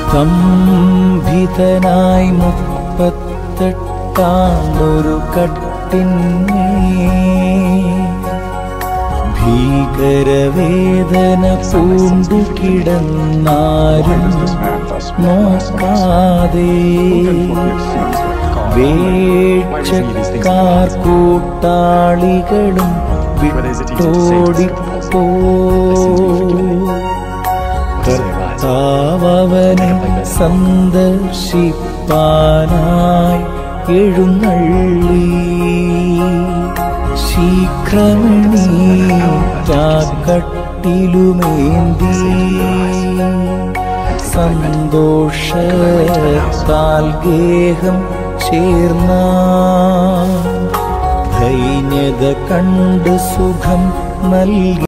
സ്തംഭിതനായി മുപ്പത്തെട്ടാണ്ടൊരു കട്ടിന്മേ ഭീകരവേദന പൂണ്ടു കിടന്നാരും നോക്കാതെ വേക്ഷക്കാർ കൂട്ടാളികളും വിട്ടോടിപ്പോ കർത്താവനെ സന്ദർശിപ്പാനായി എഴുന്നള്ളി ശീഘ്രമണീറ്റാക്കട്ടിലുമേന്തി സന്തോഷത്താൽ ഗേഹം ചേർന്ന ദൈന്യത കണ്ട് സുഖം നൽകി